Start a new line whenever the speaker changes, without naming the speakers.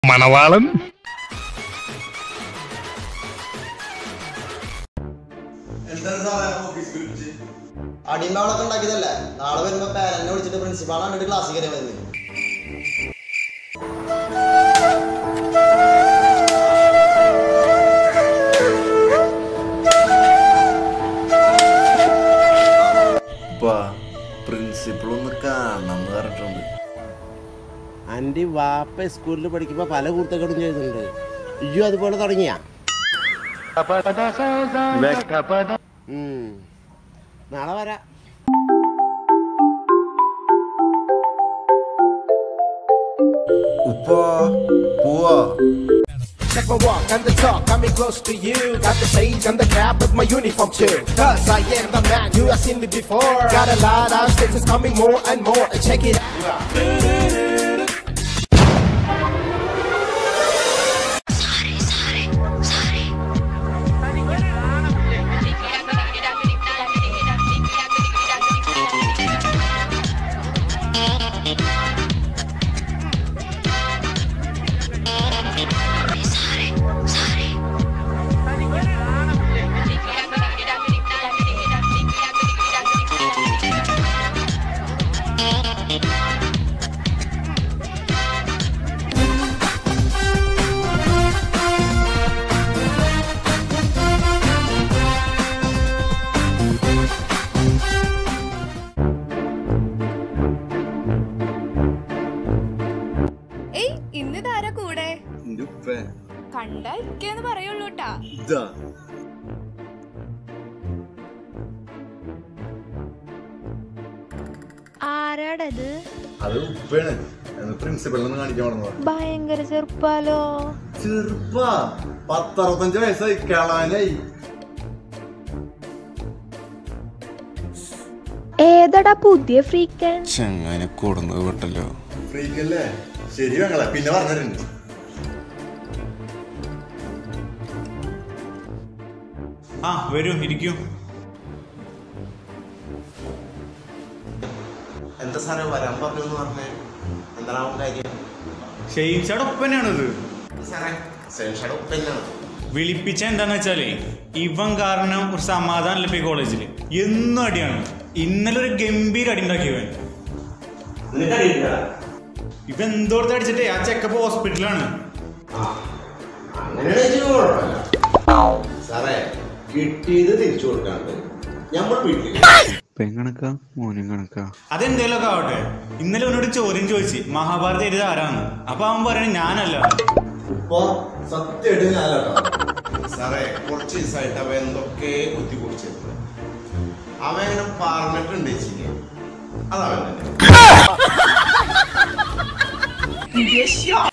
മണവാളൻ
എന്താണ് സാറേ ഓഫീസ് വിളിച്ച്
അടിമകളൊക്കെ ഉണ്ടാക്കിയതല്ലേ നാളെ വരുമ്പോ പേരനെ വിളിച്ചിട്ട് പ്രിൻസിപ്പാളാണ് കണ്ടിട്ട് ക്ലാസ്സിൽ കയറിയാൽ മതി
പ്രിൻസിപ്പൾ ഒന്ന് കാണണം എന്ന് പറഞ്ഞിട്ടുണ്ട്
ആൻറ്റി വാപ്പ സ്കൂളിൽ പഠിക്കുമ്പോൾ പല കുർത്തക്കേടും ചെയ്തിട്ടുണ്ട് ഇയ്യോ അതുപോലെ തുടങ്ങിയ നാളെ വരാം
ഉപ്പ പോവാ
Check my walk and the talk, got me close to you. Got the shades and the cap with my uniform too. Cause I am the man, you have seen me before. Got a lot of stations coming more and more. Check it out.
ഏയ് ഇന്നിതാരാ കൂടെ
എന്റെ ഉപ്പ
കണ്ടാ ഇക്കെന്ന് പറയുള്ളൂ ട്ടാ
ഇതാ
ആരാടത്
അത് ഉപ്പയാണ് എന്ന് പ്രിൻസിപ്പളിനൊന്ന് കാണിക്കാൻ പറഞ്ഞത്
ഭയങ്കര ചെറുപ്പാലോ
ചെറുപ്പാ പത്തറുപത്തഞ്ച് വയസ്സായി കേളാനായി
ഏതടാ പുതിയ ഫ്രീക്കൻ
ചെങ്ങനെ കൂടുന്നത് വിട്ടല്ലോ
ഫ്രീക്കല്ലേ ശരി ഞങ്ങളെ പിന്നെ പറഞ്ഞിട്ടുണ്ട്
ആ വരൂ ഇരിക്കൂ
എന്താ സാറേ വരാൻ പറഞ്ഞു എന്ന് പറഞ്ഞേ എന്താണ് കാര്യം
ഷെയ്ൻഷാടെ ഒപ്പനാണിത്
സാറേ സെൻഷയുടെ ഉപ്പന്നാണ്
വിളിപ്പിച്ച എന്താന്ന് വെച്ചാലേ ഇവൻ കാരണം ഒരു സമാധാനം ഇപ്പൊ ഈ കോളേജിൽ എന്നും അടിയാണ് ഇന്നലെ ഒരു ഗംഭീര അടി ഉണ്ടാക്കിയവൻ ഇവ എന്തോടത്ത് അടിച്ചിട്ടേ ആ ചെക്കപ്പ് ഹോസ്പിറ്റലാണ്
അങ്ങനെയാണെങ്കിൽ കുഴപ്പമില്ല സാറേ കിട്ടിയത് തിരിച്ചു കൊടുക്കാണ്ട് നമ്മൾ വീട്ടിൽ
പെങ്കണക്കാ മോനും കണക്കാ
അതെന്തേലൊക്കെ ആവട്ടെ ഇന്നലെ അവനോട് ചോദ്യം ചോദിച്ചു മഹാഭാരത എഴുത ആരാന്ന് അപ്പൊ അവൻ പറയണ ഞാനല്ല
ഇപ്പൊ സത്യമായിട്ട് ഞാനല്ലോ സാറേ കുറച്ച് ദിവസമായിട്ട് അവ എന്തൊക്കെ കുത്തി കുടിച്ചിട്ടുണ്ട് അവ അങ്ങനെ പറഞ്ഞിട്ടുണ്ട് ചേച്ചി അതവൻ തന്നെ